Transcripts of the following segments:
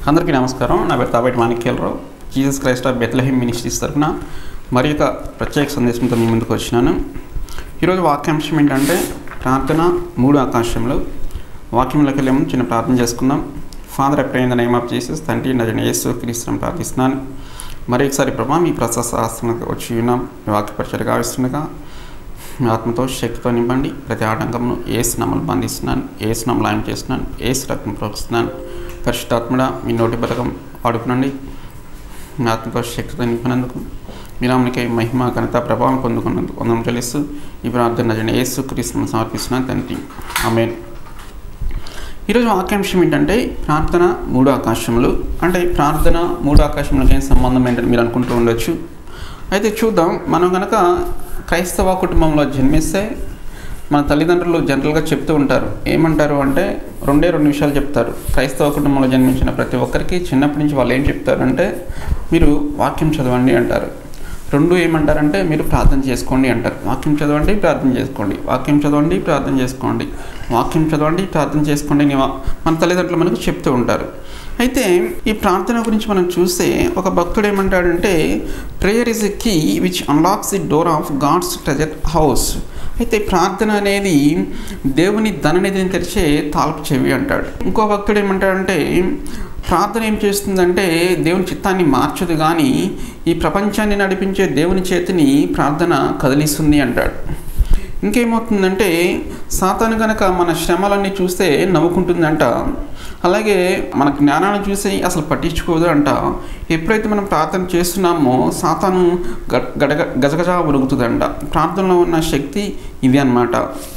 అందరికీ నమస్కారం నా పేరు Thabeti Manikyalarao Jesus Christ of Bethlehem ministries తరఫున మరి ఒక ప్రత్యేక సందేశంతో మీ ముందుకు వచ్చినాను ఈరోజు వాక్యాంశం ఏంటంటే ప్రార్థన మూడు ఆకాశంలో వాక్యంలోకి వెళ్ళే ముందు చిన్న ప్రార్థన చేసుకుందాం ఫాదర్ ఎప్పుడైంది నేమ్ ఆఫ్ జీసస్ తండ్రి నజన యేసు క్రీస్తుని ప్రార్థిస్తున్నాను మరి ఒకసారి ప్రభా మీ ప్రశస్త వచ్చి ఉన్నాం మీ వాక్యపరిచయ గావిస్తుండగా మీ ఆత్మతో శక్తితో నింపండి ప్రతి ఆటంకంను ఏసు నమ్మలు బంధిస్తున్నాను ఏసు నమ్మలు ఆయన చేస్తున్నాను ఏసు రక్తం ప్రోక్షిస్తున్నాను పరిశుద్ధాత్మడ మీ నోటి బలకం వాడుకునండి మీ ఆత్మతో శక్తితో నింపినందుకు మీ నామనికై మహిమ ఘనత ప్రభావం పొందుకున్నందుకు వందం చెల్లిస్తూ ఈ ప్రార్థన జన యేసు క్రీస్తును సమర్పిస్తున్నాను తండ్రి ఆమె ఈరోజు వాక్యాంశం ఏంటంటే ప్రార్థన మూడు ఆకాశములు అంటే ప్రార్థన మూడు ఆకాశములకి ఏం సంబంధం ఏంటని మీరు అనుకుంటూ ఉండొచ్చు అయితే చూద్దాం మనం కనుక క్రైస్తవ కుటుంబంలో జన్మిస్తే మన తల్లిదండ్రులు జనరల్గా చెప్తూ ఉంటారు ఏమంటారు అంటే రెండే రెండు విషయాలు చెప్తారు క్రైస్తవ కుటుంబంలో జన్మించిన ప్రతి ఒక్కరికి చిన్నప్పటి నుంచి వాళ్ళు ఏం చెప్తారంటే మీరు వాక్యం చదవండి అంటారు రెండు ఏమంటారంటే మీరు ప్రార్థన చేసుకోండి అంటారు వాక్యం చదవండి ప్రార్థన చేసుకోండి వాక్యం చదవండి ప్రార్థన చేసుకోండి వాక్యం చదవండి ప్రార్థన చేసుకోండి అని వా- మన తల్లిదండ్రులు మనకు చెప్తూ ఉంటారు అయితే ఈ ప్రార్థన గురించి మనం చూస్తే ఒక భక్తుడు ఏమంటాడంటే prayer is a key which unlocks the door of God's treasure house అయితే ప్రార్థన అనేది దేవుని ధననిధిని తెరిచే తాల్పు చెవి అంటాడు ఇంకో భక్తుడు ఏమంటాడంటే ప్రార్థన ఏం చేస్తుందంటే దేవుని చిత్తాన్ని మార్చదు కానీ ఈ ప్రపంచాన్ని నడిపించే దేవుని చేతిని ప్రార్థన కదిలిస్తుంది అంటాడు ఇంకేమవుతుందంటే సాతాను గనక మన శ్రమలన్నీ చూస్తే నవ్వుకుంటుందంట అలాగే మన జ్ఞానాన్ని చూసి అసలు పట్టించుకోదు అంట ఎప్పుడైతే మనం ప్రార్థన చేస్తున్నామో సాతాను గ- గడగ గజగజ ఉరుగుతుందంట ప్రార్థనలో ఉన్న శక్తి ఇది అన్నమాట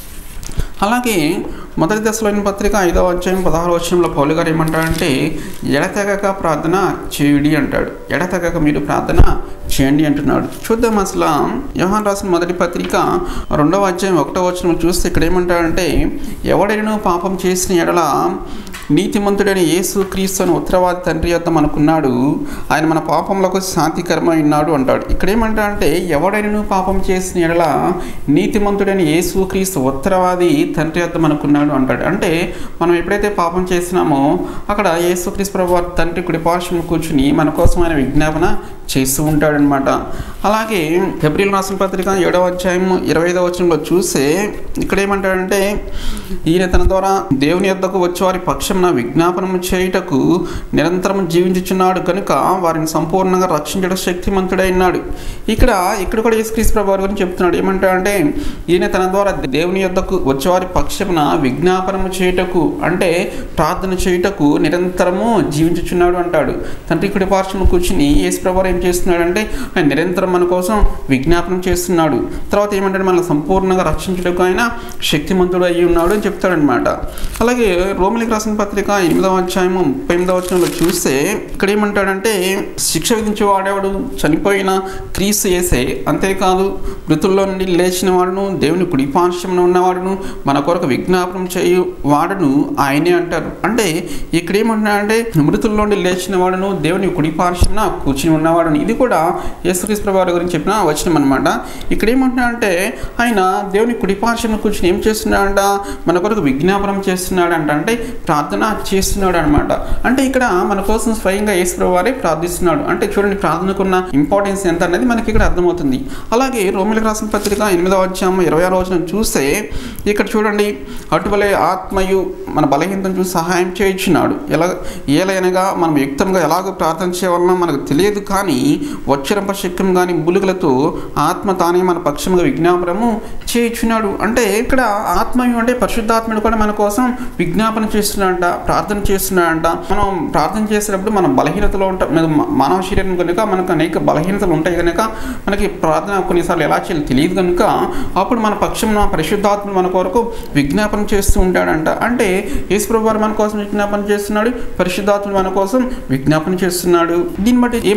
అలాగే మొదటి దశలోని పత్రిక ఐదవ అధ్యాయం పదహారు వచ్చంలో పౌలు గారు ఏమంటాడంటే ఎడతెగక ప్రార్థన చేయుడి అంటాడు ఎడతెగక మీరు ప్రార్థన చేయండి అంటున్నాడు చూద్దాం అసలు యోహాన్ రాసిన మొదటి పత్రిక రెండవ అధ్యాయం ఒకటో వచనం చూస్తే ఇక్కడ ఏమంటాడంటే ఎవడైనా పాపం చేసిన ఎడల నీతిమంతుడైన యేసు క్రీస్తు అని ఉత్తరవాది తండ్రి యొద్ద మనకున్నాడు ఆయన మన పాపములకు శాంతికరమై ఉన్నాడు అంటాడు ఇక్కడ ఏమంటాడంటే ఎవడైనా పాపం చేసిన ఎడల నీతిమంతుడైన యేసు క్రీస్తు ఉత్తరవాది తండ్రి యొద్ద మనకున్నాడు అంటాడు అంటే మనం ఎప్పుడైతే పాపం చేసినామో అక్కడ యేసు క్రీస్తు ప్రభు వారి తండ్రి కుడి పార్శ్వం కూర్చుని మన కోసం ఆయన విజ్ఞాపన చేస్తూ ఉంటాడనమాట అలాగే ఫిబ్రిల్ రాసిన పత్రిక ఏడవ అధ్యాయం ఇరవై ఐదవ వచనంలో చూస్తే ఇక్కడ ఏమంటాడంటే ఈయన తన ద్వారా దేవుని యొద్దకు వచ్చి వారి పక్షమున విజ్ఞాపనము చేయుటకు నిరంతరం జీవించుచున్నాడు కనుక వారిని సంపూర్ణంగా రక్షించడం శక్తిమంతుడైనాడు ఇక్కడ ఇక్కడ కూడా యేసుక్రీస్తు ప్రభు వారి గురించి చెప్తున్నాడు ఏమంటాడంటే ఈయన తన ద్వారా దేవుని యొద్దకు వచ్చేవారి పక్షమున విజ్ఞాపనము చేయుటకు అంటే ప్రార్థన చేయుటకు నిరంతరము జీవించుచున్నాడు అంటాడు తండ్రి కుడి పార్శ్వము కూర్చుని యేసు ప్రభు వారు ఏం చేస్తున్నాడంటే ఆయన నిరంతరం మన కోసం విజ్ఞాపనం చేస్తున్నాడు తర్వాత ఏమంటాడు మనల్ని సంపూర్ణంగా రక్షించడానికి ఆయన శక్తిమంతుడు అయి ఉన్నాడు అని చెప్తాడనమాట అలాగే రోమిలికి రాసిన పత్రిక ఎనిమిదవ అధ్యాయము ముప్పై ఎనిమిదవ వచనంలో చూస్తే ఇక్కడ ఏమంటాడంటే శిక్ష విధించే వాడేవాడు చనిపోయిన క్రీస్తు వేసే అంతేకాదు మృతుల్లో నుండి లేచిన వాడును దేవుని కుడి పార్శ్వమున ఉన్నవాడును మన కొరకు విజ్ఞాపనం చేయు వాడును ఆయనే అంటారు అంటే ఇక్కడ ఏమంటున్నాడంటే మృతుల్లో నుండి లేచిన వాడును దేవుని కుడి పార్శ్వమున కూర్చుని ఉన్నవాడును ఇది కూడా యేసుక్రీస్తు ప్రభు వారి గురించి చెప్పిన వచనం అనమాట ఇక్కడ ఏమంటున్నాడంటే ఆయన దేవుని కుడి పార్శ్వమున కూర్చుని ఏం చేస్తున్నాడంట మన కొరకు విజ్ఞాపనం చేస్తున్నాడంట అంటే ప్రార్థన చేస్తున్నాడు అనమాట అంటే ఇక్కడ మన కోసం స్వయంగా యేసు ప్రభు వారే ప్రార్థిస్తున్నాడు అంటే చూడండి ప్రార్థనకున్న ఇంపార్టెన్స్ ఎంత అనేది మనకి ఇక్కడ అర్థమవుతుంది అలాగే రోమిలకు రాసిన పత్రిక ఎనిమిదవ అధ్యాయం ఇరవై ఆరో వచనం చూస్తే ఇక్కడ చూడండి అటువలే ఆత్మయు మన బలహీనతను చూసి సహాయం చేయించున్నాడు ఎలా ఏలైనగా మనం యుక్తంగా ఎలాగో ప్రార్థన చేయవలన మనకు తెలియదు కానీ వచ్చరంప శక్యం కానీ బులుగులతో ఆత్మ తానే మన పక్షముగా విజ్ఞాపనము చేయించున్నాడు అంటే ఇక్కడ ఆత్మయు అంటే పరిశుద్ధాత్మడు కూడా మన కోసం విజ్ఞాపన చేస్తున్నాడంట ప్రార్థన చేస్తున్నాడంట మనం ప్రార్థన చేసేటప్పుడు మనం బలహీనతలో ఉంటాం మన మానవ శరీరం కనుక మనకు అనేక బలహీనతలు ఉంటాయి కనుక మనకి ప్రార్థన కొన్నిసార్లు ఎలా చేయాలో తెలియదు కనుక అప్పుడు మన పక్షం పరిశుద్ధాత్మ మన కొరకు విజ్ఞాపన చేస్తూ ఉంటాడంట అంటే యేసుప్రభు వారు మన కోసం విజ్ఞాపన చేస్తున్నాడు పరిశుద్ధాత్మ మన కోసం విజ్ఞాపన చేస్తున్నాడు దీన్ని బట్టి ఏమర్థమవుతుందంటే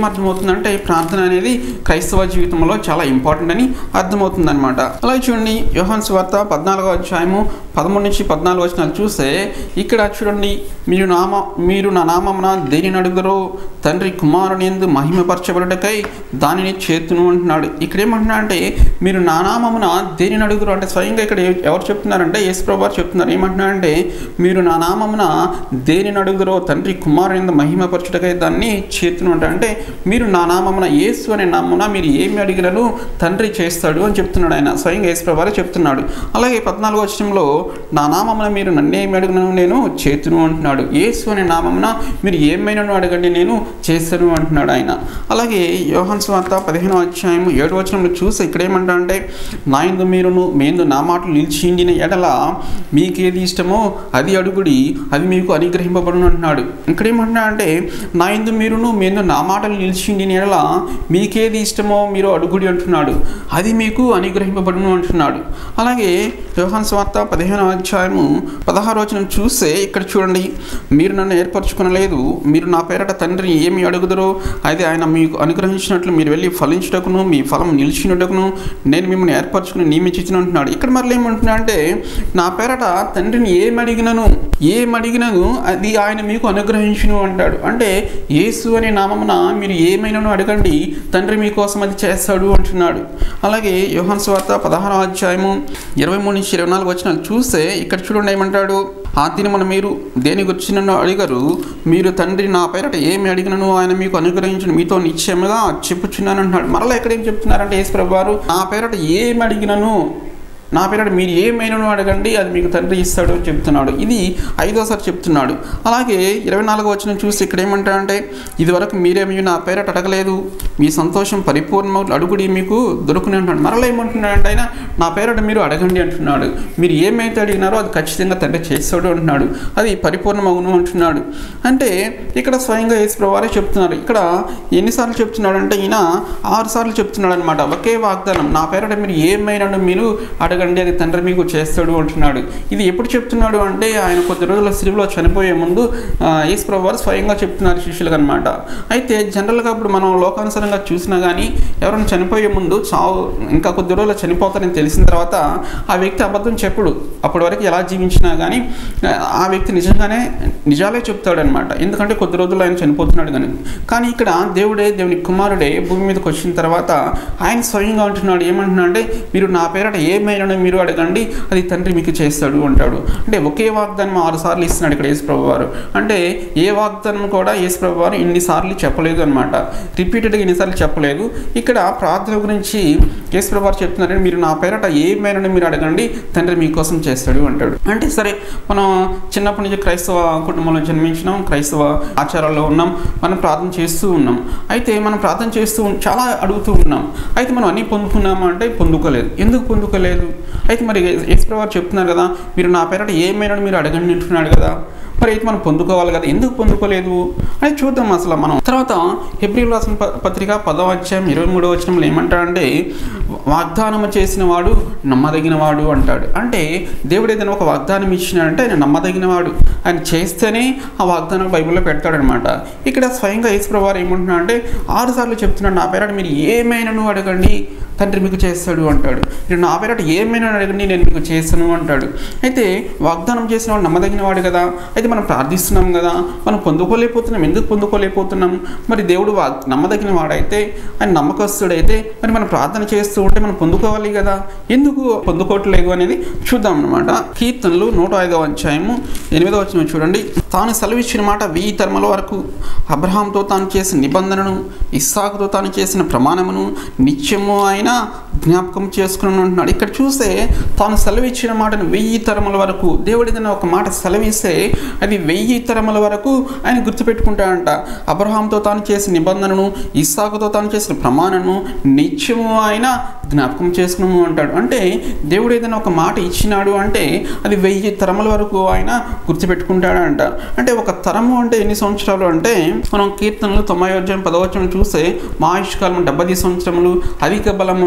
అర్థమవుతుందంటే ప్రార్థన అనేది క్రైస్తవ జీవితంలో చాలా ఇంపార్టెంట్ అని అర్థమవుతుంది అనమాట అలాగే చూడండి యోహాన్ స్వార్త పద్నాలుగో అధ్యాయము పదమూడు నుంచి పద్నాలుగు వచనాలు చూస్తే ఇక్కడ చూడండి మీరు నామ మీరు నా నామమున దేనిని అడుగుదరో తండ్రి కుమారుని ఎందు మహిమపరచబడుటకై దానిని చేతును అంటున్నాడు ఇక్కడ ఏమంటున్నా అంటే మీరు నా నామమున దేనిని అడుగురు అంటే స్వయంగా ఇక్కడ ఎవ- ఎవరు చెప్తున్నారంటే యేసు ప్రభు వారు చెప్తున్నారు ఏమంటున్నా అంటే మీరు నా నామమున దేనిని అడుగుదరో తండ్రి కుమారుని ఎందు మహిమపరచుటకై దాన్ని చేతును అంటారు అంటే మీరు నా నామమున యేసు అనే నామమున మీరు ఏమి అడిగినను తండ్రి చేస్తాడు అని చెప్తున్నాడు ఆయన స్వయంగా యేసు ప్రభు వారే చెప్తున్నాడు అలాగే పద్నాలుగో వచనంలో నా నామమున మీరు నన్నేమి అడిగినను నేను చేతును అంటున్నాడు యేసు అనే నామమున మీరు ఏమైనాను అడగండి నేను చేస్తాను అంటున్నాడు ఆయన అలాగే యోహన్ స్వార్త పదిహేనో అధ్యాయం ఏడు వచనంలో చూసి ఇక్కడ ఏమంటా అంటే నా యందు మీరును మేందు నా మాటలు నిలిచిండిన ఎడల మీకేది ఇష్టమో అది అడుగుడి అది మీకు అనుగ్రహింపబడును అంటున్నాడు ఇక్కడ ఏమంటున్నా అంటే నా యందు మీరును మేందు నా మాటలు నిలిచిండిన ఎడల మీకేది ఇష్టమో మీరు అడుగుడి అంటున్నాడు అది మీకు అనుగ్రహింపబడును అంటున్నాడు అలాగే యోహాన్ స్వార్త పదిహేనో అధ్యాయము పదహారు వచనం చూస్తే ఇక్కడ చూడండి మీరు నన్ను ఏర్పరచుకునలేదు మీరు నా పేరట తండ్రిని ఏమి అడుగుదరో అయితే ఆయన మీకు అనుగ్రహించినట్లు మీరు వెళ్ళి ఫలించుటకును మీ ఫలం నిలిచినటకును నేను మిమ్మల్ని ఏర్పరచుకుని నియమించిన అంటున్నాడు ఇక్కడ మరలా ఏమంటున్నా అంటే నా పేరట తండ్రిని ఏం అడిగినను ఏం అడిగినను అది ఆయన మీకు అనుగ్రహించును అంటాడు అంటే యేసు అనే నామమున మీరు ఏమైనాను అడగండి తండ్రి మీకోసం అది చేస్తాడు అంటున్నాడు అలాగే యోహాన్ స్వార్త పదహారో అధ్యాయము ఇరవై మూడు నుంచి ఇరవై నాలుగు వచ్చిన చూస్తే ఇక్కడ చూడండి ఏమంటాడు ఆ దినమున మీరు దేని గురించి నన్ను అడిగరు మీరు తండ్రి నా పేరట ఏమి అడిగినను ఆయన మీకు అనుగ్రహించిన మీతో నిశ్చయముగా చెప్పుచున్నాను అంటున్నాడు మరలా ఎక్కడ ఏం చెప్తున్నారంటే యేసు ప్రభు వారు నా పేరట ఏమి అడిగినను నా పేరట మీరు ఏమైనాను అడగండి అది మీకు తండ్రి ఇస్తాడు అని చెప్తున్నాడు ఇది ఐదోసారి చెప్తున్నాడు అలాగే ఇరవై నాలుగో వచ్చిన చూసి ఇక్కడ ఏమంటాడంటే ఇదివరకు మీరేమి నా పేరట అడగలేదు మీ సంతోషం పరిపూర్ణ అడుగుడి మీకు దొరుకుని అంటున్నాడు మరలా ఏమంటున్నాడంటే ఆయన నా పేరట మీరు అడగండి అంటున్నాడు మీరు ఏమైతే అడిగినారో అది ఖచ్చితంగా తండ్రి చేస్తాడు అంటున్నాడు అది పరిపూర్ణమగును అంటున్నాడు అంటే ఇక్కడ స్వయంగా యేసు వారే చెప్తున్నారు ఇక్కడ ఎన్నిసార్లు చెప్తున్నాడు అంటే ఈయన ఆరు సార్లు చెప్తున్నాడు అనమాట ఒకే వాగ్దానం నా పేరట మీరు ఏమైనా మీరు అడగండి అది తండ్రి మీకు చేస్తాడు అంటున్నాడు ఇది ఎప్పుడు చెప్తున్నాడు అంటే ఆయన కొద్ది రోజుల సిలువలో చనిపోయే ముందు ఆ, యేసు ప్రభు వారు స్వయంగా చెప్తున్నారు శిష్యులకు అనమాట అయితే జనరల్గా ఇప్పుడు మనం లోకానుసారంగా చూసినా కానీ ఎవరైనా చనిపోయే ముందు చావు ఇంకా కొద్ది రోజులు చనిపోతారని తెలిసిన తర్వాత ఆ వ్యక్తి అబద్ధం చెప్పుడు అప్పటి వరకు ఎలా జీవించినా కానీ ఆ, ఆ వ్యక్తి నిజంగానే నిజాలే చెప్తాడనమాట ఎందుకంటే కొద్ది రోజులు ఆయన చనిపోతున్నాడు కానీ కానీ ఇక్కడ దేవుడే దేవుని కుమారుడే భూమి మీదకి వచ్చిన తర్వాత ఆయన స్వయంగా అంటున్నాడు ఏమంటున్నాడు అంటే మీరు నా పేరట ఏమైనా మీరు అడగండి అది తండ్రి మీకు చేస్తాడు అంటాడు అంటే ఒకే వాగ్దానం ఆరు సార్లు ఇస్తున్నాడు ఇక్కడ యేసు ప్రభు వారు అంటే ఏ వాగ్దానం కూడా యేసు ప్రభు వారు ఇన్నిసార్లు చెప్పలేదు అనమాట రిపీటెడ్గా ఇన్నిసార్లు చెప్పలేదు ఇక్కడ ప్రార్థన గురించి యేసు ప్రభు వారు చెప్తున్నారంటే మీరు నా పేరట ఏమైనా మీరు అడగండి తండ్రి మీకోసం చేస్తాడు అంటాడు అంటే సరే మనం చిన్నప్పటి నుంచి క్రైస్తవ కుటుంబంలో జన్మించినాం క్రైస్తవ ఆచారాల్లో ఉన్నాం మనం ప్రార్థన చేస్తూ ఉన్నాం అయితే మనం ప్రార్థన చేస్తూ ఉన్- చాలా అడుగుతూ ఉన్నాం అయితే మనం అన్నీ పొందుకున్నామా అంటే పొందుకోలేదు ఎందుకు పొందుకోలేదు అయితే మరి యేసుప్రభు వారు చెప్తున్నారు కదా మీరు నా పేరట ఏమైనా మీరు అడగండి అంటున్నాడు కదా మరి అయితే మనం పొందుకోవాలి కదా ఎందుకు పొందుకోలేదు అని చూద్దాం అసలు మనం తర్వాత ఏప్రిల్ రాసిన ప- పత్రిక పదవ అధ్యాయం ఇరవై మూడవ వచనంలో ఏమంటాడంటే వాగ్దానం చేసిన వాడు నమ్మదగిన వాడు అంటాడు అంటే దేవుడు ఏదైనా ఒక వాగ్దానం ఇచ్చినాడంటే ఆయన నమ్మదగిన వాడు ఆయన చేస్తేనే ఆ వాగ్దానం బైబిల్లో పెడతాడనమాట ఇక్కడ స్వయంగా యేసుప్రభు వారు ఏమంటున్నాడు అంటే ఆరు సార్లు చెప్తున్నాడు నా పేరట మీరు ఏమైనాను అడగండి తండ్రి మీకు చేస్తాడు అంటాడు మీరు నా పేరట ఏమైనా అడగండి నేను మీకు చేస్తాను అంటాడు అయితే వాగ్దానం చేసిన వాడు నమ్మదగిన వాడు కదా అయితే మనం ప్రార్థిస్తున్నాం కదా మనం పొందుకోలేకపోతున్నాం ఎందుకు పొందుకోలేకపోతున్నాం మరి దేవుడు వాగ్ నమ్మదగిన వాడైతే ఆయన నమ్మకస్తుడైతే మరి మనం ప్రార్థన చేస్తూ ఉంటే మనం పొందుకోవాలి కదా ఎందుకు పొందుకోవట్లేదు అనేది చూద్దాం అనమాట కీర్తనలు నూట ఐదవ అధ్యాయము ఎనిమిదవ వచ్చిన చూడండి తాను సెలవిచ్చిన మాట వెయ్యి తరమల వరకు అబ్రహాంతో తాను చేసిన నిబంధనను ఇస్సాకుతో తాను చేసిన ప్రమాణమును నిత్యము ఆయన జ్ఞాపకం చేసుకుని ఉంటున్నాడు ఇక్కడ చూస్తే తాను సెలవిచ్చిన మాటను వెయ్యి తరముల వరకు దేవుడు ఏదైనా ఒక మాట సెలవిస్తే అది వెయ్యి తరముల వరకు ఆయన గుర్తుపెట్టుకుంటాడంట అబ్రహాంతో తాను చేసిన నిబంధనను ఇస్సాకుతో తాను చేసిన ప్రమాణను నిత్యము ఆయన జ్ఞాపకం చేసుకున్నాము అంటాడు అంటే దేవుడు ఏదైనా ఒక మాట ఇచ్చినాడు అంటే అది వెయ్యి తరముల వరకు ఆయన గుర్తుపెట్టుకుంటాడంట అంటే ఒక తరము అంటే ఎన్ని సంవత్సరాలు అంటే మనం కీర్తనలు తొంభై అధ్యాయం పదవచనం చూస్తే మా ఆయుష్కాలం డెబ్బై సంవత్సరములు అధిక బలం ఉన్న ఎడల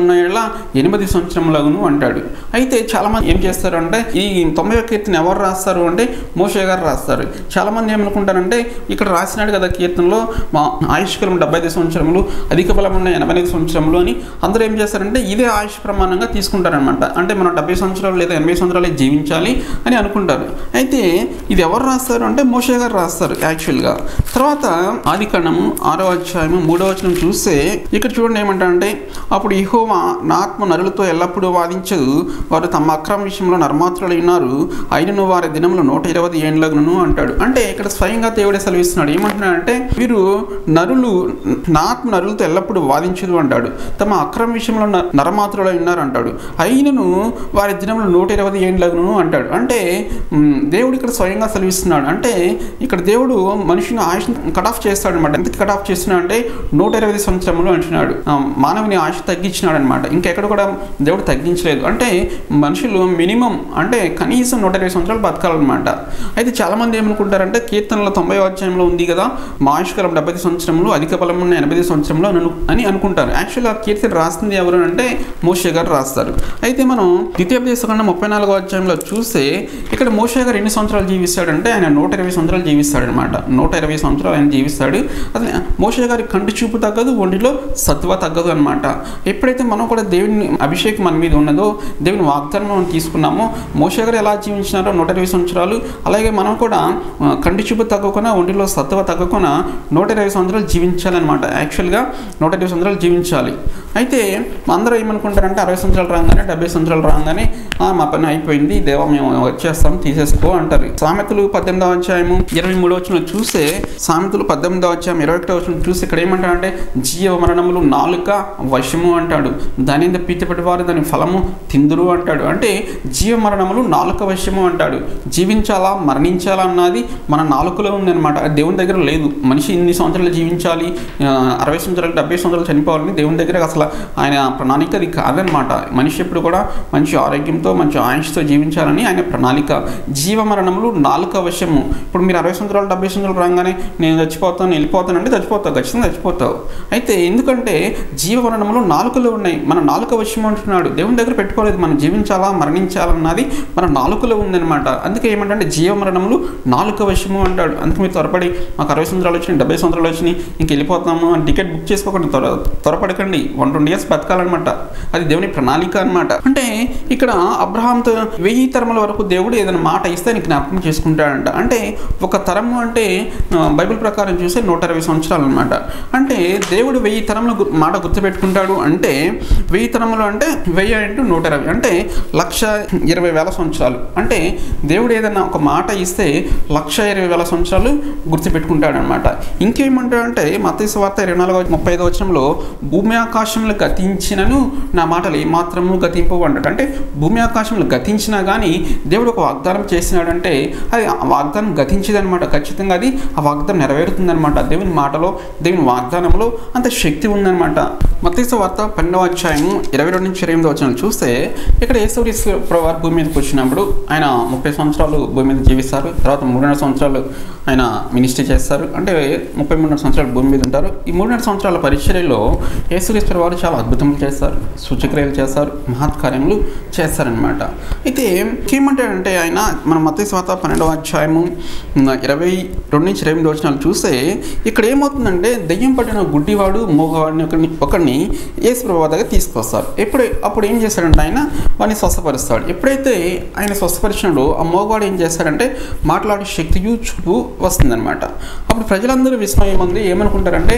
ఎనిమిది సంవత్సరములగును అంటాడు అయితే చాలామంది ఏం చేస్తారంటే ఈ తొంభై కీర్తన ఎవరు రాస్తారు అంటే మోషే గారు రాస్తారు చాలామంది ఏమనుకుంటారంటే ఇక్కడ రాసినాడు కదా కీర్తనలో మా ఆయుష్కాలం డెబ్బై ఐదు సంవత్సరములు అధిక బలం ఉన్న ఎనభై ఐదు సంవత్సరములు అని అందరూ ఏం చేస్తారంటే ఇదే ఆయుష్ ప్రమాణంగా తీసుకుంటారనమాట అంటే మనం డెబ్బై సంవత్సరాలు లేదా ఎనభై సంవత్సరాలు జీవించాలి అని అనుకుంటారు అయితే ఇది ఎవరు రాస్తారు అంటే మోషే గారు రాస్తారు యాక్చువల్గా తర్వాత ఆది కాండము ఆరో అధ్యాయము మూడో వచనం చూస్తే ఇక్కడ చూడండి ఏమంటారంటే అప్పుడు ఇహోవా నా ఆత్మ నరులతో ఎల్లప్పుడూ వాదించదు వారు తమ అక్రమ విషయంలో నర్మాత్రులు ఉన్నారు అయినను వారి దినములు నూట ఇరవై ఏండ్లను అంటాడు అంటే ఇక్కడ స్వయంగా దేవుడే సెలవిస్తున్నాడు ఏమంటున్నాడంటే వీరు నరులు నా ఆత్మ నరులతో ఎల్లప్పుడూ వాదించదు అంటాడు తమ అక్రమ విషయంలో న- నరమాత్రులు ఉన్నారు అంటాడు అయినను వారి దినములు నూట ఇరవై ఏండ్లను అంటాడు అంటే మ్, దేవుడు ఇక్కడ స్వయంగా సెలవిస్తున్నాడు అంటే ఇక్కడ దేవుడు మనిషిని ఆయుష్ కట్ ఆఫ్ చేస్తాడు అనమాట ఎంత కట్ ఆఫ్ చేస్తున్నాడు అంటే నూట ఇరవై సంవత్సరములు అంటున్నాడు ఆ, మానవుని ఆయుష్ తగ్గించినాడు అనమాట ఇంకెక్కడ కూడా దేవుడు తగ్గించలేదు అంటే మనుషులు మినిమం అంటే కనీసం నూట ఇరవై సంవత్సరాలు బతకాలన్నమాట అయితే చాలామంది ఏమనుకుంటారంటే కీర్తనల తొంభై అధ్యాయంలో ఉంది కదా మా ఆయుష్కాలం డెబ్బై సంవత్సరములు అధిక బలం ఉన్న ఎనభై సంవత్సరంలో అను అని అనుకుంటారు యాక్చువల్ ఆ కీర్తన రాస్తుంది ఎవరు అంటే మోషే గారు రాస్తారు అయితే మనం ద్వితీయోపదేశకాండం ముప్పై నాలుగో అధ్యాయంలో చూస్తే ఇక్కడ మోషే గారు ఎన్ని సంవత్సరాలు జీవిస్తాడంటే ఆయన నూట ఇరవై సంవత్సరాలు జీవిస్తాడు అనమాట నూట ఇరవై సంవత్సరాలు ఆయన జీవిస్తాడు అదే మోషే గారి కంటి చూపు తగ్గదు ఒంటిలో సత్వ తగ్గదు అనమాట ఎప్పుడైతే మనం కూడా దేవుని అభిషేకం మన మీద ఉన్నదో దేవుని వాగ్దానం మనం తీసుకున్నామో మోషే గారు ఎలా జీవించినారో నూట ఇరవై సంవత్సరాలు అలాగే మనం కూడా ఆ, కంటి చూపు తగ్గకుండా ఒంటిలో సత్వ తగ్గకుండా నూట ఇరవై సంవత్సరాలు జీవించాలన్నమాట యాక్చువల్గా నూట ఇరవై సంవత్సరాలు జీవించాలి అయితే అందరూ ఏమనుకుంటారంటే అరవై సంవత్సరాలు రాగానే డెబ్బై సంవత్సరాలు రాగానే "ఆ, మా పని అయిపోయింది దేవ మేము వచ్చేస్తాం తీసేసుకో అంటారు సామెతలు పద్దెనిమిదవ అధ్యాయము ఇరవై మూడో వచ్చిన చూస్తే సామెతలు పద్దెనిమిదవ అధ్యాయం ఇరవై ఒకటో వచ్చిన చూస్తే ఇక్కడ ఏమంటాడంటే జీవ మరణములు నాలుక వశము అంటాడు దాని మీద పీతపడి వారు దాని ఫలము తిందురు అంటాడు అంటే జీవ మరణములు నాలుక వశము అంటాడు జీవించాలా మరణించాలా అన్నది మన నాలుకలో ఉందన్నమాట అది దేవుని దగ్గర లేదు మనిషి ఇన్ని సంవత్సరాలు జీవించాలి ఆ, అరవై సంవత్సరాలు డెబ్బై సంవత్సరాలు చనిపోవాలని దేవుని దగ్గర అసలు ఆయన ప్రణాళిక అది కాదనమాట మనిషి ఎప్పుడు కూడా మంచి ఆరోగ్యంతో మంచి ఆయుష్తో జీవించాలని ఆయన ప్రణాళిక జీవ మరణములు నాలుక వశము ఇప్పుడు మీరు అరవై సంవత్సరాలు డెబ్బై సంవత్సరాలు రాగానే నేను చచ్చిపోతాను వెళ్ళిపోతాను అంటే చచ్చిపోతావు ఖచ్చితంగా చచ్చిపోతావు అయితే ఎందుకంటే జీవ మరణములు నాలుకలో ఉన్నాయి మన నాలుక వశము అంటున్నాడు దేవుని దగ్గర పెట్టుకోలేదు మనం జీవించాలా మరణించాలన్నది మన నాలుకలో ఉందన్నమాట అందుకే ఏమంటే జీవ మరణములు నాలుక వశము అంటాడు అందుకే మీరు త్వరపడి మాకు అరవై సంవత్సరాలు వచ్చినాయి డెబ్బై సంవత్సరాలు వచ్చినాయి ఇంక వెళ్ళిపోతాము అని టికెట్ బుక్ చేసుకోకండి త్వర త్వరపడకండి వన్ ట్వంటీ ఇయర్స్ బతకాలన్నమాట అది దేవుని ప్రణాళిక అన్నమాట అంటే ఇక్కడ అబ్రహాంతో వెయ్యి తరముల వరకు దేవుడు ఏదైనా మాట ఇస్తే ఆయన జ్ఞాపకం చేసుకుంటాడంట అంటే ఒక తరము అంటే ఆ, బైబిల్ ప్రకారం చూస్తే నూట ఇరవై సంవత్సరాలు అనమాట అంటే దేవుడు వెయ్యి తరముల గు- మాట గుర్తుపెట్టుకుంటాడు అంటే వెయ్యి తరములు అంటే వెయ్యి ఇంటూ నూట ఇరవై అంటే లక్ష ఇరవై వేల సంవత్సరాలు అంటే దేవుడు ఏదైనా ఒక మాట ఇస్తే లక్ష ఇరవై వేల సంవత్సరాలు గుర్తుపెట్టుకుంటాడు అనమాట ఇంకేమంటాడంటే మతేసు వార్త ఇరవై నాలుగో ముప్పై ఐదో వచనంలో భూమి ఆకాశంలో గతించినను నా మాటలు ఏమాత్రము గతింపవు అంటాడు అంటే భూమి ఆకాశంలో గతించినా కానీ దేవుడు ఒక వాగ్దానం చేసినాడంటే అది ఆ వాగ్దానం గతించదనమాట ఖచ్చితంగా అది ఆ వాగ్దానం నెరవేరుతుందనమాట దేవుని మాటలో దేవుని వాగ్దానంలో అంత శక్తి ఉందన్నమాట మతేసు వార్త పన్నెండవ అధ్యాయం ఇరవై రెండు నుంచి ఇరవై ఎనిమిది వచ్చిన చూస్తే ఇక్కడ యేసుక్రీస్తు ప్రభు వారు భూమి మీదకి వచ్చినప్పుడు ఆయన ముప్పై సంవత్సరాలు భూమి మీద జీవిస్తారు తర్వాత మూడున్నర సంవత్సరాలు ఆయన మినిస్ట్రీ చేస్తారు అంటే ముప్పై మూడున్నర సంవత్సరాలు భూమి మీద ఉంటారు ఈ మూడున్నర సంవత్సరాల పరిచర్యలో యేసుక్రీస్తు వారు చాలా అద్భుతములు చేస్తారు సూచక్రియలు చేస్తారు మహత్కార్యములు చేస్తారనమాట అయితే ఏమంటాడంటే ఆయన మన మత స్వాత పన్నెండవ అధ్యాయము ఉమ్, ఇరవై రెండు నుంచి ఇరవై ఎనిమిది వచనాలు చూస్తే ఇక్కడ ఏమవుతుందంటే దెయ్యం పట్టిన గుడ్డివాడు మూగవాడిని ఒకరిని ఒకరిని యేసు ప్రభు దగ్గర తీసుకొస్తారు ఎప్పుడు అప్పుడు ఏం చేస్తాడంటే ఆయన వాడిని స్వస్థపరుస్తాడు ఎప్పుడైతే ఆయన స్వస్థపరిచినాడో ఆ మోగవాడు ఏం చేస్తాడంటే మాట్లాడే శక్తియు చూపు వస్తుందన్నమాట అప్పుడు ప్రజలందరూ విస్మయం ఉంది ఏమనుకుంటారంటే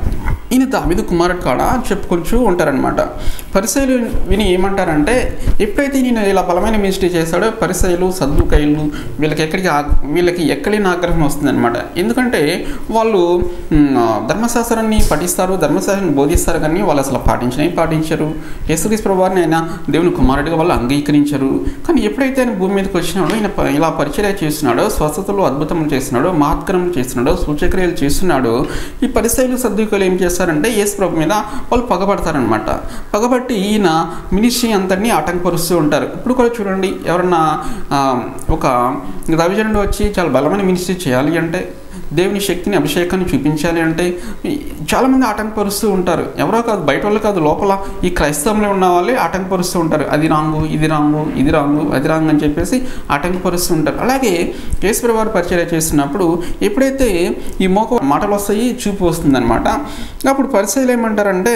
ఈయన దావిదు కుమారుడు కాడా అని చెప్పుకొంచు ఉంటారనమాట పరిసయలు విని ఏమంటారంటే ఎప్పుడైతే నేను ఇలా బలమైన మినిస్ట్రీ చేశాడో పరిసయలు సద్దుకైలు వీళ్ళకి ఎక్కడికి ఆ- వీళ్ళకి ఎక్కలేని ఆగ్రహం వస్తుందన్నమాట ఎందుకంటే వాళ్ళు మ్, ధర్మశాస్త్రాన్ని పఠిస్తారు ధర్మశాస్త్రాన్ని బోధిస్తారు కానీ వాళ్ళు అసలు పాటించనే పాటించరు యేసుక్రీస్తు ప్రభువారిని ఆయన దేవుని కుమారుడిగా వాళ్ళు అంగీకరించరు కానీ ఎప్పుడైతే ఆయన భూమి మీదకి వచ్చినాడో ఆయన ప- ఇలా పరిచర్య చేస్తున్నాడో స్వస్థతలు అద్భుతములు చేస్తున్నాడో మహత్కరములు చేస్తున్నాడో సూచక్రియలు చేస్తున్నాడో ఈ పరిస్థితులు సర్దుకులు ఏం చేస్తారంటే యేసు ప్రభు మీద వాళ్ళు పగబడతారనమాట పగబట్టి ఈయన మినిస్ట్రీ అంతటినీ ఆటంకపరుస్తూ ఉంటారు ఇప్పుడు కూడా చూడండి ఎవరన్నా ఆ, ఒక దైవజనుడు వచ్చి చాలా బలమైన మినిస్ట్రీ చేయాలి అంటే దేవుని శక్తిని అభిషేకాన్ని చూపించాలి అంటే ఈ చాలామంది ఆటంకపరుస్తూ ఉంటారు ఎవరో కాదు బయట వాళ్ళు కాదు లోపల ఈ క్రైస్తవంలో ఉన్న వాళ్ళే ఆటంకపరుస్తూ ఉంటారు అది రాంగు ఇది రాంగు ఇది రాంగు అది రాంగు అని చెప్పేసి ఆటంకపరుస్తూ ఉంటారు అలాగే కేశవర వారు పరిచయం చేస్తున్నప్పుడు ఎప్పుడైతే ఈ మోక మాటలు వస్తాయి చూపు వస్తుందన్నమాట అప్పుడు పరిచయలు ఏమంటారంటే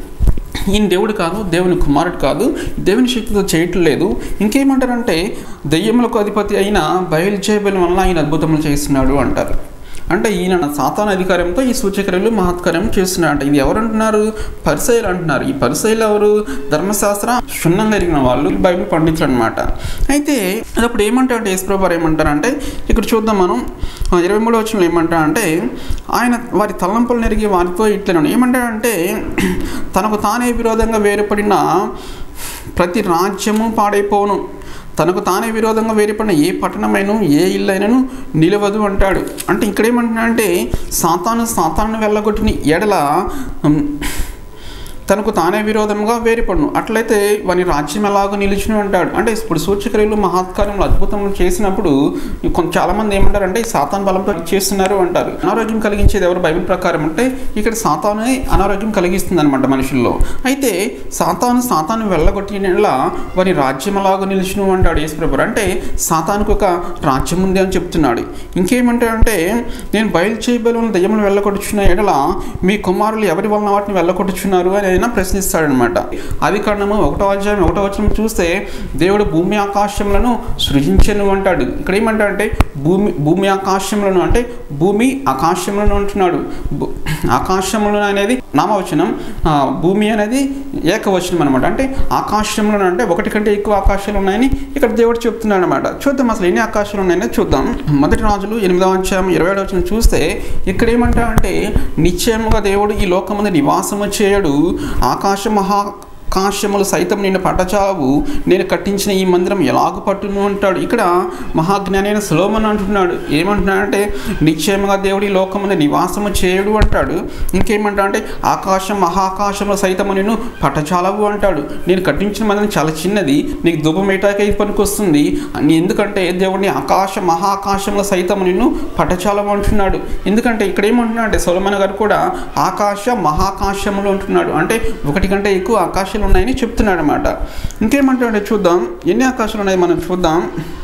ఈయన దేవుడు కాదు దేవుని కుమారుడు కాదు దేవుని శక్తితో చేయటం లేదు ఇంకేమంటారంటే దెయ్యములకు అధిపతి అయిన బయలు చేయబడిన వల్ల ఆయన అద్భుతములు చేస్తున్నాడు అంటారు అంటే ఈయన సాతాన అధికారంతో ఈ సూచక్రియలు మహత్కార్యం చేస్తున్నారంట ఇది ఎవరు అంటున్నారు పరిసైలు అంటున్నారు ఈ పరిసైలు ఎవరు ధర్మశాస్త్ర క్షుణ్ణంగా ఎరిగిన వాళ్ళు బైబిల్ పండితులు అనమాట అయితే అప్పుడు ఏమంటారంటే యేసుప్రభు ఏమంటారంటే ఇక్కడ చూద్దాం మనం ఆ, ఇరవై మూడో వచ్చిన ఏమంటారంటే ఆయన వారి తలంపులు నెరిగి వారితో ఇట్లను ఏమంటాడంటే తనకు తానే విరోధంగా వేరుపడిన ప్రతి రాజ్యము పాడైపోను తనకు తానే విరోధంగా వేరుపడిన ఏ పట్టణమైనా ఏ ఇల్లైనను నిలవదు అంటాడు అంటే ఇక్కడ ఏమంటున్నాడంటే సాతాను సాతాను వెళ్ళగొట్టిన ఎడల ఉమ్, తనకు తానే విరోధంగా వేరుపడును అట్లయితే వాని రాజ్యం ఎలాగో నిలిచిన అంటాడు అంటే ఇప్పుడు సూచక్రియలు మహత్కార్యములు అద్భుతములు చేసినప్పుడు కొంత చాలామంది ఏమంటారంటే ఈ సాతాన్ బలంతో చేస్తున్నారు అంటారు అనారోగ్యం కలిగించేది ఎవరు బైబిల్ ప్రకారం అంటే ఇక్కడ సాతానే అనారోగ్యం కలిగిస్తుంది అనమాట మనుషుల్లో అయితే సాతాను సాతాను వెళ్ళగొట్టిన వారి రాజ్యం ఎలాగో నిలిచిన అంటాడు యేసుప్రభు అంటే సాతానికి ఒక రాజ్యం ఉంది అని చెప్తున్నాడు ఇంకేమంటాడంటే నేను బయలు చేయబలం దయ్యములు వెళ్ళగొట్టుచున్న ఎడల మీ కుమారులు ఎవరి వలన వాటిని వెళ్ళగొట్టుచున్నారు అని ఆయన ప్రశ్నిస్తాడనమాట ఆది కారణము ఒకటో అధ్యాయం ఒకటో వచనం చూస్తే దేవుడు భూమి ఆకాశములను సృజించను అంటాడు ఇక్కడ ఏమంటాడంటే భూమి భూమి ఆకాశములను అంటే భూమి ఆకాశములను అంటున్నాడు భూ- ఆకాశములను అనేది నామవచనం ఆ, భూమి అనేది ఏకవచనం అనమాట అంటే ఆకాశంలో అంటే ఒకటి కంటే ఎక్కువ ఆకాశాలు ఉన్నాయని ఇక్కడ దేవుడు చెప్తున్నాడు అనమాట చూద్దాం అసలు ఎన్ని ఆకాశాలు ఉన్నాయని చూద్దాం మొదటి రాజులు ఎనిమిదవ అధ్యాయం ఇరవై ఏడవ వచనం చూస్తే ఇక్కడ ఏమంటా అంటే నిశ్చయముగా దేవుడు ఈ లోకమందు నివాసము చేయడు ఆకాశ మహా ఆకాశములు సైతం నిన్ను పట్టచావు నేను కట్టించిన ఈ మందిరం ఎలాగ పట్టును అంటాడు ఇక్కడ మహాజ్ఞాని అయిన సులోమన్ అంటున్నాడు ఏమంటున్నాడంటే నిశ్చయముగా దేవుడి లోకమున నివాసము చేయడు అంటాడు ఇంకేమంటా అంటే ఆకాశం మహాకాశములు సైతము నిన్ను పట్టచాలవు అంటాడు నేను కట్టించిన మందిరం చాలా చిన్నది నీకు ధూపం వేయటానికి పనికొస్తుంది అని ఎందుకంటే దేవుడిని ఆకాశ మహాకాశముల సైతము నిన్ను పట్టచాలవు అంటున్నాడు ఎందుకంటే ఇక్కడ ఏమంటున్నాడు అంటే సొలమన్ గారు కూడా ఆకాశ మహాకాశములు అంటున్నాడు అంటే ఒకటి కంటే ఎక్కువ ఆకాశాలు ఉన్నాయని చెప్తున్నాడు అనమాట ఇంకేమంటాడంటే చూద్దాం ఎన్ని ఆకాశాలు ఉన్నాయి మనం చూద్దాం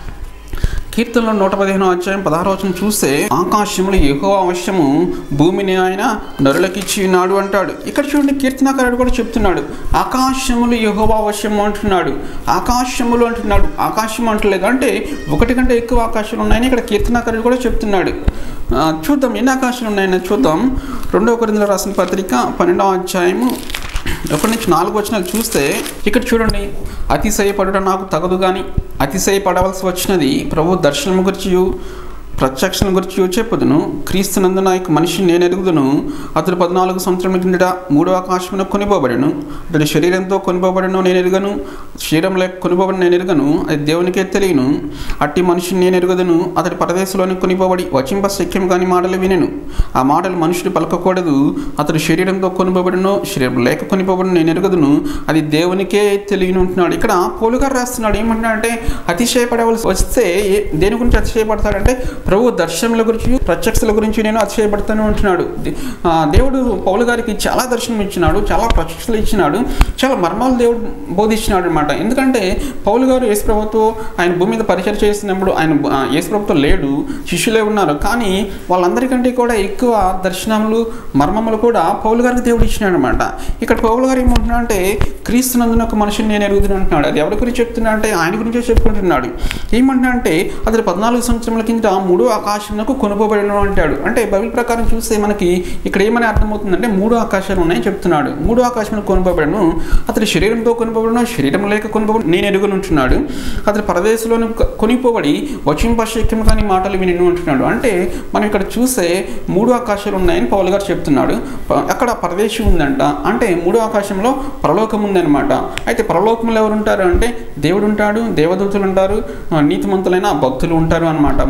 కీర్తనలో నూట పదిహేను అధ్యాయం పదహారు వచనం చూస్తే ఆకాశములు ఎక్కువ అవశ్యము భూమిని ఆయన నరులకిచ్చి ఉన్నాడు అంటాడు ఇక్కడ చూడండి కీర్తనకారుడు కూడా చెప్తున్నాడు ఆకాశములు యెహోవా అవశ్యము అంటున్నాడు ఆకాశములు అంటున్నాడు ఆకాశం అంటలేదు అంటే ఒకటి కంటే ఎక్కువ ఆకాశాలు ఉన్నాయని ఇక్కడ కీర్తనకారుడు కూడా చెప్తున్నాడు ఆ, చూద్దాం ఎన్ని ఆకాశాలు ఉన్నాయని చూద్దాం రెండవ కొరిందులో రాసిన పత్రిక పన్నెండవ అధ్యాయము ఒకటి నుంచి నాలుగు వచనాలు చూస్తే ఇక్కడ చూడండి అతిశయపడుట నాకు తగదు కానీ అతిశయపడవలసి వచ్చినది ప్రభు దర్శనము గురించి ప్రత్యక్షణ గురించి చెప్పుదును క్రీస్తునందు నా యొక్క మనిషిని నేను ఎరుగుదును అతడు పద్నాలుగు సంవత్సరముల కిందట మూడో ఆకాశమున కొనిపోబడను అతడి శరీరంతో కొనిపోబడను నేను ఎరుగను శరీరం లేక కొనిపోబడి నేను ఎరుగను అది దేవునికే తెలియను అట్టి మనిషిని నేను ఎరుగదును అతడి పరదేశంలోని కొనిపోబడి వచింప శక్యం కాని మాటలు వినెను ఆ మాటలు మనుషుడు పలకకూడదు అతడు శరీరంతో కొనిపోబడినో శరీరం లేక కొనిపోబడిన నేను ఎరుగదును అది దేవునికే తెలియను అంటున్నాడు ఇక్కడ పోలుగారు రాస్తున్నాడు ఏమంటున్నాడు అంటే అతిశయపడవలసి వస్తే ఏ- దేని గురించి అతిశయపడతాడంటే ప్రభు దర్శనముల గురించి ప్రత్యక్షల గురించి నేను అతిశయపడతాను అంటున్నాడు ది- ఆ, దేవుడు పౌలు గారికి చాలా దర్శనం ఇచ్చినాడు చాలా ప్రత్యక్షలు ఇచ్చినాడు చాలా మర్మాలు దేవుడు బోధించినాడు అనమాట ఎందుకంటే పౌలు గారు యేసు ప్రభుతో ఆయన భూమి మీద పరిచయం చేసినప్పుడు ఆయన ఆ, యేసు ప్రభుతో లేడు శిష్యులే ఉన్నారు కానీ వాళ్ళందరికంటే కూడా ఎక్కువ దర్శనములు మర్మములు కూడా పౌలు గారికి దేవుడు ఇచ్చినాడు అనమాట ఇక్కడ పౌలు గారు ఏమంటున్నా అంటే క్రీస్తునందున ఒక మనిషిని నేను ఎరుగుతున్నా అంటున్నాడు అది ఎవరి గురించి చెప్తున్నా అంటే ఆయన గురించే చెప్పుకుంటున్నాడు ఏమంటున్నా అంటే అతడు పద్నాలుగు సంవత్సరముల కింద మూడో ఆకాశమునకు కొనుకోబడిన అంటాడు అంటే బైబిల్ ప్రకారం చూస్తే మనకి ఇక్కడ ఏమని అర్థమవుతుందంటే మూడు ఆకాశాలు ఉన్నాయని చెప్తున్నాడు మూడు ఆకాశములు కొనుకోబడను అతడి శరీరంతో కొనుకోబడిన శరీరం లేక కొనుకోబడి నేను ఎరుగునుంటున్నాడు అతడి పరదేశంలోని కొనిపోబడి వచింపశక్యం కాని మాటలు విని ఉంటున్నాడు అంటే మనం ఇక్కడ చూస్తే మూడు ఆకాశాలు ఉన్నాయని పౌలు గారు చెప్తున్నాడు ప- అక్కడ పరదేశం ఉందంట అంటే మూడో ఆకాశంలో పరలోకం ఉందన్నమాట అయితే పరలోకంలో ఎవరు ఉంటారు అంటే దేవుడు ఉంటాడు దేవదూతలు ఉంటారు ఆ, నీతిమంతులైన భక్తులు ఉంటారు అనమాట మూడో ఆకాశం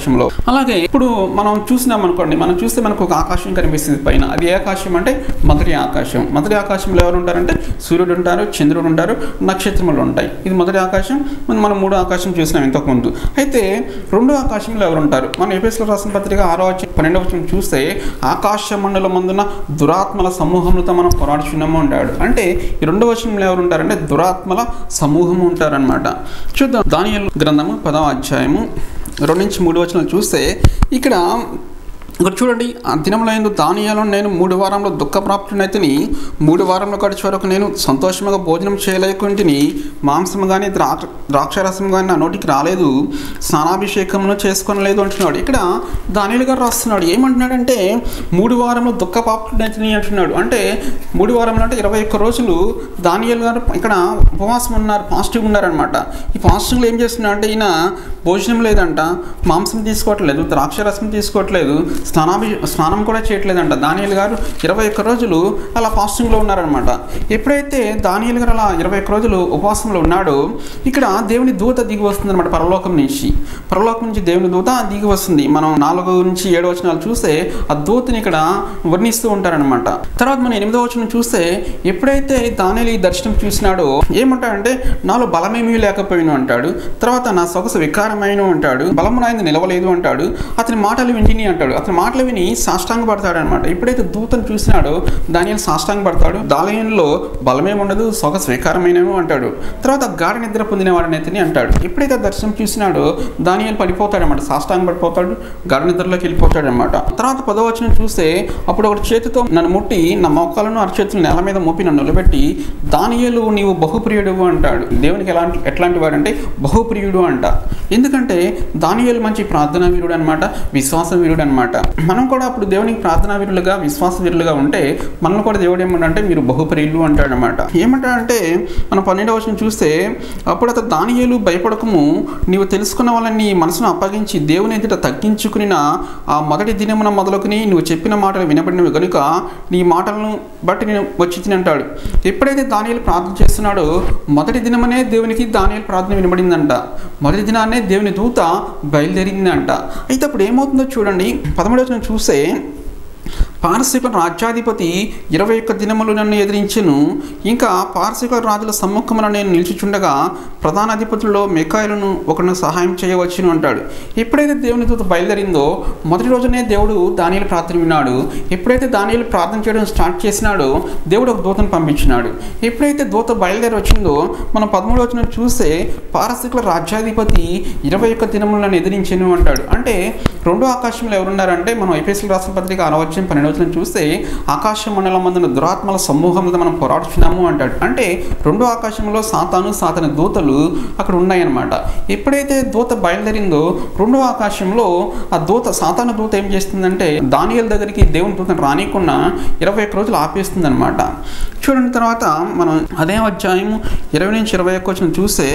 ఆకాశంలో అలాగే ఇప్పుడు మనం చూసినాం అనుకోండి మనం చూస్తే మనకు ఒక ఆకాశం కనిపిస్తుంది పైన అది ఏ ఆకాశం అంటే మొదటి ఆకాశం మొదటి ఆకాశంలో ఎవరు ఉంటారంటే సూర్యుడు ఉంటారు చంద్రుడు ఉంటారు నక్షత్రములు ఉంటాయి ఇది మొదటి ఆకాశం మనం మనం మూడో ఆకాశం చూసినాం ఇంతకుముందు అయితే రెండో ఆకాశంలో ఎవరు ఉంటారు మనం ఏపీఎస్లో రాసిన పత్రిక ఆరో వచ్చి పన్నెండవ వచనం చూస్తే ఆకాశ మండలం మందున దురాత్మల సమూహంతో మనం పోరాడుచున్నాము అంటాడు అంటే ఈ రెండో వచనంలో ఎవరు ఉంటారంటే దురాత్మల సమూహం ఉంటారనమాట చూద్దాం దానియల్ గ్రంథము పదవ అధ్యాయము రెండు నుంచి మూడు వచనాలు చూస్తే ఇక్కడ ఇక్కడ చూడండి ఆ దినంలో ఎందు దానియాలో నేను మూడు వారంలో దుఃఖప్రాప్తునైతిని మూడు వారంలో గడిచే వరకు నేను సంతోషంగా భోజనం చేయలేకుంటుని మాంసం కానీ ద్రాక్ష ద్రాక్షరసం కానీ నా నోటికి రాలేదు స్నానాభిషేకంలో చేసుకొనలేదు అంటున్నాడు ఇక్కడ దానియలు గారు రాస్తున్నాడు ఏమంటున్నాడంటే మూడు వారంలో దుఃఖప్రాప్తునైతిని అంటున్నాడు అంటే మూడు వారంలో అంటే ఇరవై ఒక్క రోజులు దానియలు గారు ఇక్కడ ఉపవాసం ఉన్నారు పాజిటివ్ ఉన్నారనమాట ఈ పాజిటివ్లో ఏం చేస్తున్నాడు అంటే ఈయన భోజనం లేదంట మాంసం తీసుకోవట్లేదు ద్రాక్షరసం తీసుకోవట్లేదు స్నానాభి స్నానం కూడా చేయట్లేదంట దానియల్ గారు ఇరవై ఒక్క రోజులు అలా ఫాస్టింగ్లో ఉన్నారనమాట ఎప్పుడైతే దానియల్ గారు అలా ఇరవై ఒక్క రోజులు ఉపవాసంలో ఉన్నాడో ఇక్కడ దేవుని దూత దిగి వస్తుంది అనమాట పరలోకం నుంచి పరలోకం నుంచి దేవుని దూత దిగి వస్తుంది మనం నాలుగు నుంచి ఏడు వచనాలు చూస్తే ఆ దూతని ఇక్కడ వర్ణిస్తూ ఉంటారనమాట తర్వాత మనం ఎనిమిదో వచనం చూస్తే ఎప్పుడైతే దానియలు ఈ దర్శనం చూసినాడో ఏమంటాడంటే నాలో బలమేమీ లేకపోయిన అంటాడు తర్వాత నా సొగసు వికారమైన అంటాడు బలము నాయన నిలవలేదు అంటాడు అతని మాటలు వింటిని అంటాడు అతని మాటలు విని సాష్టాంగ పడతాడు అనమాట ఎప్పుడైతే దూతను చూసినాడో దానియలు సాష్టాంగ పడతాడు దాలయంలో బలమేమి ఉండదు సొగసు వికారమైనను అంటాడు తర్వాత గాఢ నిద్ర పొందినవాడనైతేనే అంటాడు ఎప్పుడైతే ఆ దర్శనం చూసినాడో దానియలు పడిపోతాడు అనమాట సాష్టాంగ పడిపోతాడు గాఢ నిద్రలోకి వెళ్ళిపోతాడు అనమాట తర్వాత పదవచనం చూస్తే అప్పుడు ఒకటి చేతితో నన్ను ముట్టి నా మోకాలను అరచేతులు నేల మీద మోపి నన్ను నిలబెట్టి దానియలు నీవు బహుప్రియుడు అంటాడు దేవునికి ఎలాంటి ఎట్లాంటి వాడంటే బహుప్రియుడు అంట ఎందుకంటే దానియలు మంచి ప్రార్థనా వీరుడు అనమాట విశ్వాస వీరుడు అనమాట మనం కూడా అప్పుడు దేవునికి ప్రార్థనా వీరులుగా విశ్వాస వీరులుగా ఉంటే మనల్ని కూడా దేవుడు ఏమంటే మీరు బహుప్రియులు అంటాడు అనమాట ఏమంటాడంటే మనం పన్నెండవ వచనం చూస్తే అప్పుడు అతను దానియేలు భయపడకము నీవు తెలుసుకున్న వాళ్ళని నీ మనసును అప్పగించి దేవుని ఎదుట తగ్గించుకుని ఆ మొదటి దినమున మొదలుకుని నువ్వు చెప్పిన మాటలు వినబడినవి కనుక నీ మాటలను బట్టి నేను వచ్చి తిని అంటాడు ఎప్పుడైతే దానియలు ప్రార్థన చేస్తున్నాడో మొదటి దినమనే దేవునికి దానియలు ప్రార్థన వినబడిందంట మొదటి దినాన్నే దేవుని దూత బయలుదేరిందంట అయితే అప్పుడు ఏమవుతుందో చూడండి పదమూడవ చూస్తే పారసీకుల రాజ్యాధిపతి ఇరవై ఒక్క దినములు నన్ను ఎదిరించెను ఇంకా పారసీకుల రాజుల సమ్ముఖమున నేను నిలిచిచుండగా ప్రధాన అధిపతుల్లో మెకాయిలను ఒకరిని సహాయం చేయవచ్చును అంటాడు ఎప్పుడైతే దేవుని దూత బయలుదేరిందో మొదటి రోజునే దేవుడు దానియలు ప్రార్థన విన్నాడు ఎప్పుడైతే దానియలు ప్రార్థన చేయడం స్టార్ట్ చేసినాడో దేవుడు ఒక దూతను పంపించినాడు ఎప్పుడైతే దూత బయలుదేరి వచ్చిందో మనం పదమూడు వచ్చిన చూస్తే పారసీకుల రాజ్యాధిపతి ఇరవై ఒక్క దినములు నన్ను ఎదిరించెను అంటాడు అంటే రెండో ఆకాశంలో ఎవరున్నారంటే మనం ఐపీఎస్ఎల్ రాసిన పత్రిక అరవచ్చిన పన్నెండు వచ్చిన చూస్తే ఆకాశ మండలం మందున దురాత్మల సమూహంతో మనం పోరాడుచున్నాము అంటాడు అంటే రెండో ఆకాశంలో సాతాను సాతన దూతలు అక్కడ ఉన్నాయన్నమాట ఎప్పుడైతే దూత బయలుదేరిందో రెండో ఆకాశంలో ఆ దూత సాతాను దూత ఏం చేస్తుందంటే దానియల దగ్గరికి దేవుని దూతను రానికుండా ఇరవై ఒక్క రోజులు ఆపేస్తుంది అనమాట చూడండి తర్వాత మనం అదే అధ్యాయం ఇరవై నుంచి ఇరవై ఒక్క వచ్చిన చూస్తే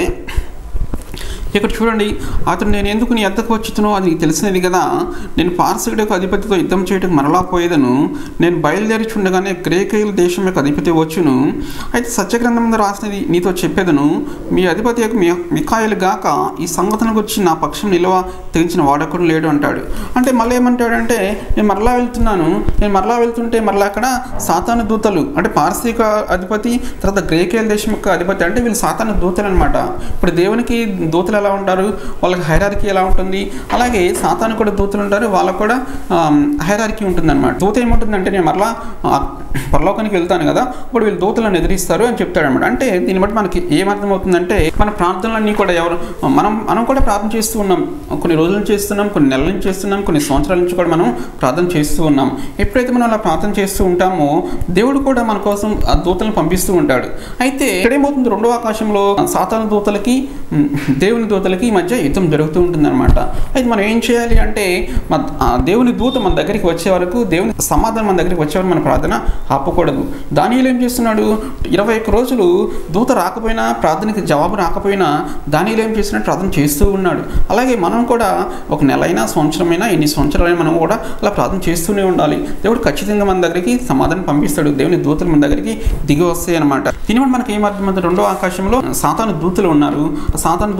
ఇక్కడ చూడండి అతను నేను ఎందుకు నీ ఎద్దకు వచ్చుతునో అది నీకు తెలిసినది కదా నేను పార్సికుడికి అధిపతితో యుద్ధం చేయటం మరలా పోయేదను నేను బయలుదేరి చుండగానే గ్రేకైల దేశం యొక్క అధిపతి వచ్చును అయితే సత్యగ్రంథం మీద రాసినది నీతో చెప్పేదను మీ అధిపతి యొక్క మీ- మికాయలు గాక ఈ సంగతులకు వచ్చి నా పక్షం నిలవ తెగించిన వాడొకడు లేడు అంటాడు అంటే మళ్ళీ ఏమంటాడంటే నేను మరలా వెళ్తున్నాను నేను మరలా వెళ్తుంటే మరలా అక్కడ సాతాను దూతలు అంటే పారసీక అధిపతి తర్వాత గ్రేకేల్ దేశం యొక్క అధిపతి అంటే వీళ్ళు సాతాను దూతలు అనమాట ఇప్పుడు దేవునికి దూతలు ఎలా ఉంటారు వాళ్ళకి హైరార్కీ ఎలా ఉంటుంది అలాగే సాతాను కూడా దూతలు ఉంటారు వాళ్ళకు కూడా హైరార్కీ ఉంటుంది అనమాట దూత ఏముంటుందంటే నేను మరలా ఆ, పరలోకానికి వెళ్తాను కదా ఇప్పుడు వీళ్ళు దూతలను ఎదిరిస్తారు అని చెప్తాడు అనమాట అంటే దీన్ని బట్టి మనకి ఏమర్థం అవుతుందంటే మన ప్రార్థనలన్నీ కూడా ఎవరు మనం మనం కూడా ప్రార్థన చేస్తూ ఉన్నాం కొన్ని రోజుల నుంచి చేస్తున్నాం కొన్ని నెలల నుంచి చేస్తున్నాం కొన్ని సంవత్సరాల నుంచి కూడా మనం ప్రార్థన చేస్తూ ఉన్నాం ఎప్పుడైతే మనం అలా ప్రార్థన చేస్తూ ఉంటామో దేవుడు కూడా మన కోసం ఆ దూతలను పంపిస్తూ ఉంటాడు అయితే ఇక్కడ ఏమవుతుంది రెండో ఆకాశంలో సాతాను దూతలకి ఉమ్, దేవుని దూతలకి ఈ మధ్య యుద్ధం జరుగుతూ ఉంటుంది అనమాట అయితే మనం ఏం చేయాలి అంటే మన ఆ దేవుని దూత మన దగ్గరికి వచ్చే వరకు దేవుని సమాధానం మన దగ్గరికి వచ్చే వరకు మన ప్రార్థన ఆపకూడదు దానిలో ఏం చేస్తున్నాడు ఇరవై ఒక్క రోజులు దూత రాకపోయినా ప్రార్థనకి జవాబు రాకపోయినా దానిలో ఏం చేస్తున్నాడు ప్రార్థన చేస్తూ ఉన్నాడు అలాగే మనం కూడా ఒక నెలైనా సంవత్సరమైనా ఎన్ని సంవత్సరాలైనా మనం కూడా అలా ప్రార్థన చేస్తూనే ఉండాలి దేవుడు ఖచ్చితంగా మన దగ్గరికి సమాధానం పంపిస్తాడు దేవుని దూతలు మన దగ్గరికి దిగి వస్తాయి అనమాట దీని వల్ల మనకి ఏమర్థమవుతుంది రెండో ఆకాశంలో సాతాను దూతలు ఉన్నారు ఆ సాతాను దూతలు దేవుని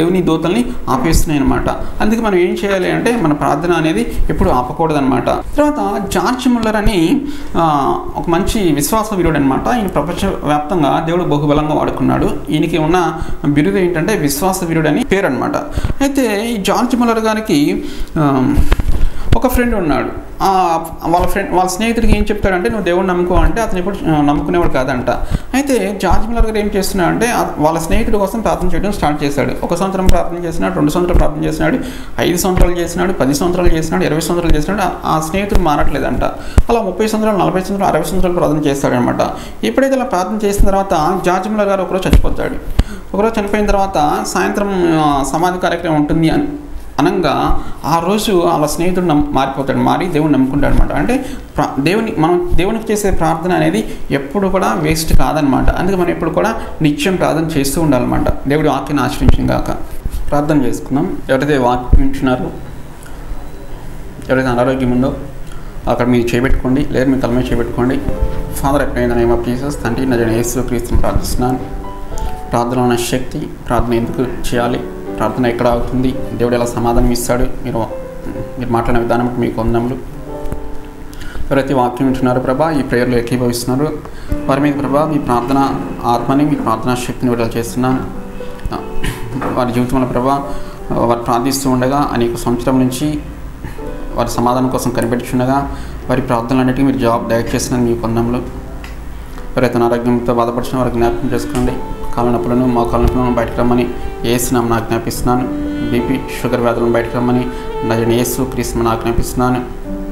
దేవుని దూతల్ని ఆపేస్తున్నాయి అనమాట అందుకే మనం ఏం చేయాలి అంటే మన ప్రార్థన అనేది ఎప్పుడు ఆపకూడదనమాట తర్వాత జార్జ్ ముల్లర్ అని ఆ, ఒక మంచి విశ్వాస వీరుడు అనమాట ఈయన ప్రపంచవ్యాప్తంగా దేవుడు బహుబలంగా వాడుకున్నాడు ఈయనకి ఉన్న బిరుదు ఏంటంటే విశ్వాస వీరుడు అని పేరు అనమాట అయితే ఈ జార్జ్ ముల్లర్ గారికి ఆ, ఒక ఫ్రెండ్ ఉన్నాడు ఆ, వాళ్ళ ఫ్రెండ్ వాళ్ళ స్నేహితుడికి ఏం చెప్తాడంటే నువ్వు దేవుడిని నమ్ముకో అంటే అతను ఎప్పుడు ఆ, నమ్ముకునేవాడు కాదంట అయితే జార్జ్ మిల్లర్ గారు ఏం చేస్తున్నాడంటే ఆ- వాళ్ళ స్నేహితుడి కోసం ప్రార్థన చేయడం స్టార్ట్ చేశాడు ఒక సంవత్సరం ప్రార్థన చేసినాడు రెండు సంవత్సరాలు ప్రార్థన చేసినాడు ఐదు సంవత్సరాలు చేసినాడు పది సంవత్సరాలు చేసినాడు ఇరవై సంవత్సరాలు చేసినాడు ఆ- ఆ స్నేహితుడు మారట్లేదంట అలా ముప్పై సంవత్సరాలు నలభై సంవత్సరాలు అరవై సంవత్సరాలు ప్రార్థన చేస్తాడనమాట ఎప్పుడైతే అలా ప్రార్థన చేసిన తర్వాత జార్జ్ మిల్లర్ గారు ఒకరోజు చచ్చిపోతాడు ఒకరోజు చనిపోయిన తర్వాత సాయంత్రం ఆ, సమాధి కార్యక్రమం ఉంటుంది అని అనంగా ఆ రోజు వాళ్ళ స్నేహితుడు నమ్ మారిపోతాడు మారి దేవుని నమ్ముకుంటాడు అనమాట అంటే ప్రా- దేవుని మనం దేవునికి చేసే ప్రార్థన అనేది ఎప్పుడు కూడా వేస్ట్ కాదనమాట అందుకే మనం ఎప్పుడు కూడా నిత్యం ప్రార్థన చేస్తూ ఉండాలన్నమాట దేవుడి వాక్యాన్ని ఆశ్రయించిన గాక ప్రార్థన చేసుకుందాం ఎవరైతే వాక్యం వింటున్నారో ఎవరైతే అనారోగ్యం ఉందో అక్కడ మీరు చేపెట్టుకోండి లేదా మీ తల మీద చేపెట్టుకోండి ఫాదర్ ఎప్పుడైనా నేమ్ ఆఫ్ జీసస్ తండ్రి నా యేసు క్రీస్తుని ప్రార్థిస్తున్నాను ప్రార్థన ఉన్న శక్తి ప్రార్థన ఎందుకు చేయాలి ప్రార్థన ఎక్కడ అవుతుంది దేవుడు ఎలా సమాధానం ఇస్తాడు మీరు మీరు మాట్లాడిన విధానం మీకు వందములు ఎవరైతే వాక్యం వింటున్నారో ప్రభా ఈ ప్రేయర్లు ఏకీభవిస్తున్నారు వారి మీద ప్రభా మీ ప్రార్థన ఆత్మని మీ ప్రార్థనా శక్తిని విడుదల చేస్తున్నాను వారి జీవితంలో ప్రభా వారు ప్రార్థిస్తూ ఉండగా అనేక సంవత్సరం నుంచి వారి సమాధానం కోసం కనిపెట్టుచుండగా వారి ప్రార్థనలన్నిటికీ మీరు జవాబు దయచేస్తున్నాను మీ కొందంలో ఎవరైతే అనారోగ్యంతో బాధపడుతున్న వారికి జ్ఞాపకం చేసుకోండి కాళ్ళ నొప్పులను మోకాళ్ళ నొప్పులను బయటకు రమ్మని ఏసునాం నాకు జ్ఞాపిస్తున్నాను బీపీ షుగర్ వ్యాధులను బయటకు రమ్మని నజని ఏసు క్రీస్తు ఆజ్ఞాపిస్తున్నాను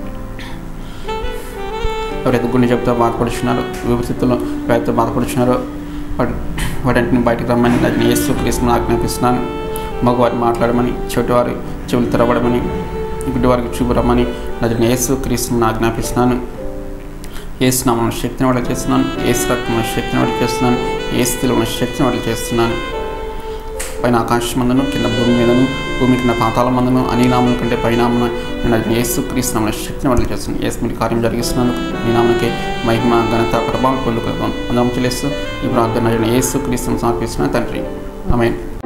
ఎవరైతే గుండె జబ్బుతో బాధపడుచున్నారో ఊపిరితిత్తులు వ్యాధితో బాధపడుచున్నారో వాటి వాటిని బయటకు రమ్మని నజని ఏసు క్రీస్తుని ఆజ్ఞాపిస్తున్నాను మగవారిని మాట్లాడమని చెవిటివారి చెవులు తెరవడమని గుడ్డివారికి చూపు రమ్మని నజని ఏసు క్రీస్తుని ఆజ్ఞాపిస్తున్నాను ఏసు నామం శక్తిని వాడు చేస్తున్నాను ఏసు రక్తంలో శక్తిని వాడు చేస్తున్నాను ఏసు తెలివిన శక్తిని వాడు చేస్తున్నాను పైన ఆకాశం మందును కింద భూమి మీదను భూమి కింద పాతాల మందును అనినామం కంటే పైనామన నేను అది ఏసు క్రీస్తునామన శక్తిని వాడు చేస్తున్నాను ఏసు మీరు కార్యం జరిగిస్తున్నందుకు మీ నామకే మహిమ ఘనత ప్రభావం పొందుకుందాం అందరం చెల్లిస్తూ ఈ ప్రార్థన ఏసు క్రీస్తుని సమర్పిస్తున్నాను తండ్రి ఆమె